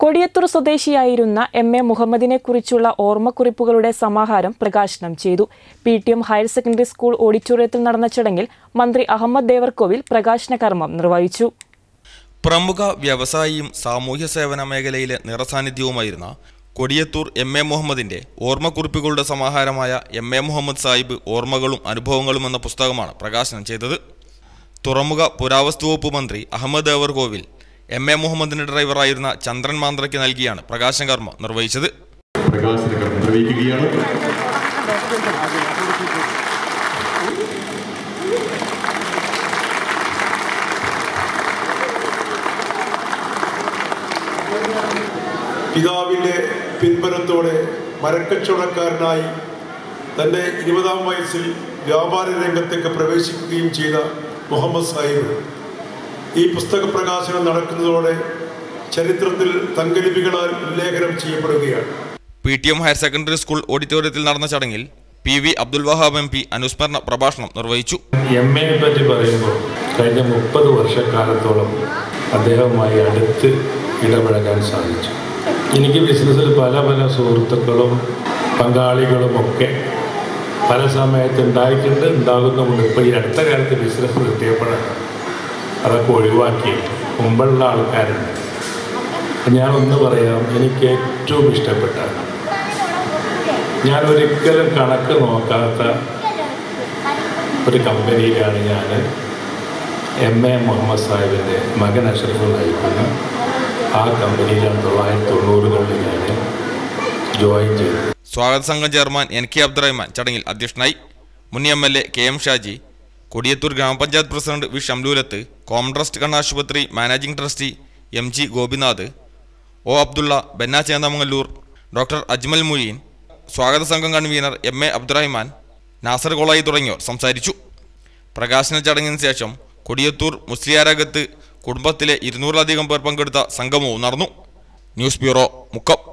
Kodiyathur സ്വദേശിയായിരുന്ന M A മുഹമ്മദിനെ കുറിച്ചുള്ള ഓർമ്മക്കുറിപ്പുകളുടെ സമാഹാരം പ്രകാശനം ചെയ്തു P T M higher secondary school ഓഡിറ്റോറിയത്തിൽ നടന്ന ചടങ്ങിൽ മന്ത്രി അഹമ്മദ് ദേവർകോവിൽ പ്രകാശന കർമ്മം നിർവഹിച്ചു പ്രമുഖ വ്യവസായിയും സാമൂഹ്യ സേവന മേഖലയിലെ നിറസാന്നിധ്യവുമായിരുന്ന കൊടിയത്തൂർ എം എ മുഹമ്മദിന്റെ ഓർമ്മക്കുറിപ്പുകളുടെ സമാഹാരമായ എം എ മുഹമ്മദ് സാഹിബ് ഓർമ്മകളും അനുഭവങ്ങളും എന്ന പുസ്തകമാണ് പ്രകാശനം ചെയ്തത് തുറമുഖ പുരാവസ്തു വകുപ്പ് മന്ത്രി അഹമ്മദ് ദേവർകോവിൽ എം എ മുഹമ്മദിന്റെ ഡ്രൈവറായിരുന്ന ചന്ദ്രൻ മാന്ത്രയ്ക്ക് നൽകിയാണ് പ്രകാശന കർമ്മം നിർവഹിച്ചത് പ്രകാശന കർമ്മം നിർവഹിക്കുകയാണ് പിതാവിൻ്റെ പിൻബലത്തോടെ മരക്കച്ചവടക്കാരനായി തൻ്റെ ഇരുപതാം വയസ്സിൽ വ്യാപാര രംഗത്തേക്ക് പ്രവേശിക്കുകയും ചെയ്ത മുഹമ്മദ് സാഹിബ് ഈ പുസ്തക പ്രകാശനം നടക്കുന്നതോടെ ചരിത്രത്തിൽ തങ്കലിപികളാൽ ഉല്ലേഖനം ചെയ്യപ്പെടുകയാണ് P T M higher secondary school ഓഡിറ്റോറിയത്തിൽ നടന്ന ചടങ്ങിൽ P V Abdul Wahab M P അനുസ്മരണ പ്രഭാഷണം നിർവഹിച്ചു എം എയെ പറ്റി പറയുമ്പോൾ കഴിഞ്ഞ മുപ്പത് വർഷക്കാലത്തോളം അദ്ദേഹവുമായി അടുത്ത് ഇടപഴകാൻ സാധിച്ചു എനിക്ക് ബിസിനസ്സിൽ പല പല സുഹൃത്തുക്കളും പങ്കാളികളും ഒക്കെ പല സമയത്ത് ഉണ്ടായിട്ടുണ്ട് ഉണ്ടാകുന്നുമുണ്ട് ഇപ്പോൾ ഈ അടുത്ത കാലത്ത് ബിസിനസ് കിട്ടിയപ്പോഴാണ് അതൊക്കെ ഒഴിവാക്കി മുമ്പുള്ള ആൾക്കാരുണ്ട് ഞാനൊന്ന് പറയാം എനിക്ക് ഏറ്റവും ഇഷ്ടപ്പെട്ട ഞാൻ ഒരിക്കലും കണക്ക് നോക്കാത്ത ഒരു കമ്പനിയിലാണ് ഞാൻ എം എ മുഹമ്മദ് സാഹിബിൻ്റെ മകൻ അഷറഫ് നയിക്കുന്ന ആ കമ്പനിയിലാണ് തൊള്ളായിരത്തി തൊണ്ണൂറുകളിൽ ഞാൻ ജോയിൻ ചെയ്തത് സ്വാഗത സംഘം ചെയർമാൻ എൻ കെ അബ്ദുറഹ്മാൻ ചടങ്ങിൽ അധ്യക്ഷനായി മുൻ M L A K M Shaji Kodiyathur grama panchayat president V Shamlulath Com trust കണ്ണാശുപത്രി managing trustee M G Gopinath O Abdullah ബെന്ന ചേന്താമംഗല്ലൂർ ഡോക്ടർ അജ്മൽ മുയീൻ സ്വാഗത സംഘം convener M A Abdurahman Nasar Kolayi തുടങ്ങിയവർ സംസാരിച്ചു പ്രകാശന ചടങ്ങിന് ശേഷം കൊടിയത്തൂർ മുസ്ലിയാരകത്ത് കുടുംബത്തിലെ ഇരുന്നൂറിലധികം പേർ പങ്കെടുത്ത സംഗമവും നടന്നു ന്യൂസ് ബ്യൂറോ മുക്കം